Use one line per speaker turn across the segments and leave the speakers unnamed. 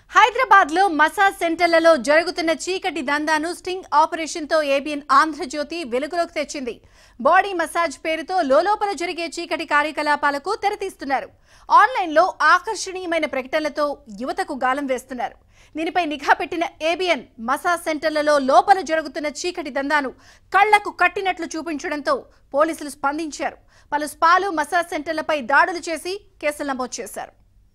హైదరాబాద్ లో మసాజ్ సెంటర్లలో జరుగుతున్న చీకటి దందాను స్టింగ్ ఆపరేషన్ తో ఏబిఎన్ ఆంధ్రజ్యోతి వెలుగులోకి తెచ్చింది బాడీ మసాజ్ పేరుతో లోలోపల జరిగే చీకటి కార్యకలాపాలకు తెరతీస్తున్నారు ఆన్లైన్ లో ఆకర్షణీయమైన ప్రకటనలతో యువతకు గాలం వేస్తున్నారు దీనిపై నిఘా పెట్టిన ఏబిఎన్ మసాజ్ సెంటర్లలో లోపల జరుగుతున్న చీకటి దందాను కళ్లకు కట్టినట్లు చూపించడంతో పోలీసులు స్పందించారు పలు స్పాలు మసాజ్ సెంటర్లపై దాడులు చేసి కేసులు నమోదు చేశారు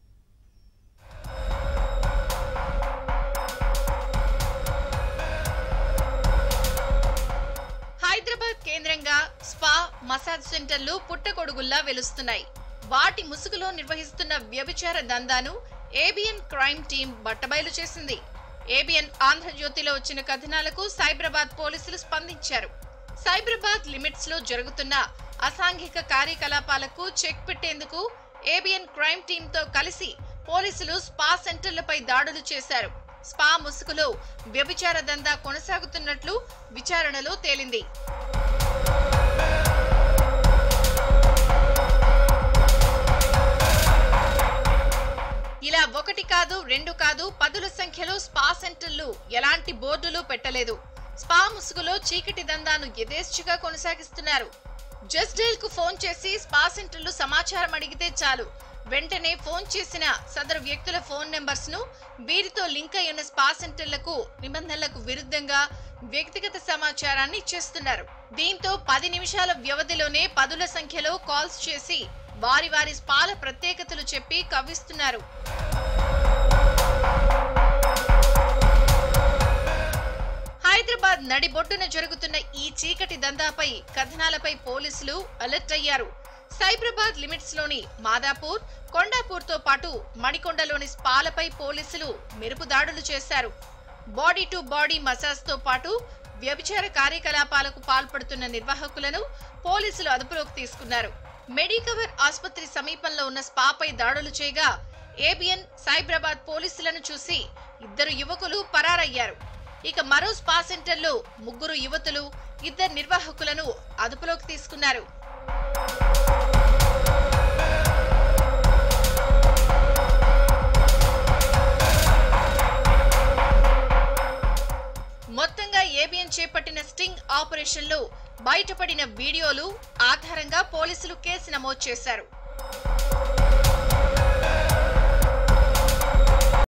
హైదరాబాద్ కేంద్రంగా స్పా మసాజ్ సెంటర్లు పుట్టగొడుగుల్లా వెలుస్తున్నాయి వాటి ముసుగులో నిర్వహిస్తున్న వ్యభిచార దందాను ఏబిఎన్ క్రైమ్ టీం బట్టబయలు చేసింది ఏబిఎన్ ఆంధ్రజ్యోతిలో వచ్చిన కథనాలకు సైబరాబాద్ పోలీసులు స్పందించారు సైబరాబాద్ లిమిట్స్ లో జరుగుతున్న అసాంఘిక కార్యకలాపాలకు చెక్ పెట్టేందుకు ఏబిఎన్ క్రైమ్ టీమ్ తో కలిసి పోలీసులు స్పా సెంటర్లపై దాడులు చేశారు స్పా ముసుగులో వ్యభిచార దందా కొనసాగుతున్నట్లు విచారణలో తేలింది ఇలా ఒకటి కాదు రెండు కాదు పదుల సంఖ్యలో స్పా సెంటర్లు ఎలాంటి బోర్డులు పెట్టలేదు స్పా ముసుగులో చీకటి దందాను యథేచ్ఛగా కొనసాగిస్తున్నారు జస్ట్ డైల్ కు ఫోన్ చేసి స్పా సెంటర్లు సమాచారం అడిగితే చాలు వెంటనే ఫోన్ చేసిన సదరు వ్యక్తుల ఫోన్ నెంబర్స్ ను వీరితో లింక్ అయి ఉన్న స్పా సెంటర్లకు నిబంధనలకు విరుద్ధంగా వ్యక్తిగత సమాచారాన్ని ఇచ్చేస్తున్నారు దీంతో పది నిమిషాల వ్యవధిలోనే పదుల సంఖ్యలో కాల్స్ చేసి వారి వారి స్పాల ప్రత్యేకతలు చెప్పి కవ్విస్తున్నారు హైదరాబాద్ నడిబొడ్డున జరుగుతున్న ఈ చీకటి దందాపై కథనాలపై పోలీసులు అలర్ట్ అయ్యారు సైబరాబాద్ లిమిట్స్ లోని మాదాపూర్ కొండాపూర్ తో పాటు మణికొండలోని స్పాలపై పోలీసులు మెరుపు దాడులు చేశారు బాడీ టు బాడీ మసాజ్ తో పాటు వ్యభిచార కార్యకలాపాలకు పాల్పడుతున్న నిర్వాహకులను పోలీసులు అదుపులోకి తీసుకున్నారు మెడికవర్ ఆసుపత్రి సమీపంలో ఉన్న స్పాపై దాడులు చేయగా ఏబిఎన్ సైబరాబాద్ పోలీసులను చూసి ఇద్దరు యువకులు పరారయ్యారు ఇక మరో స్పా సెంటర్లో ముగ్గురు యువతులు ఇద్దరు నిర్వాహకులను అదుపులోకి తీసుకున్నారు మొత్తంగా ఏబిఎన్ చేపట్టిన స్టింగ్ ఆపరేషన్లో బయటపడిన వీడియోలు ఆధారంగా పోలీసులు కేసు నమోదు చేశారు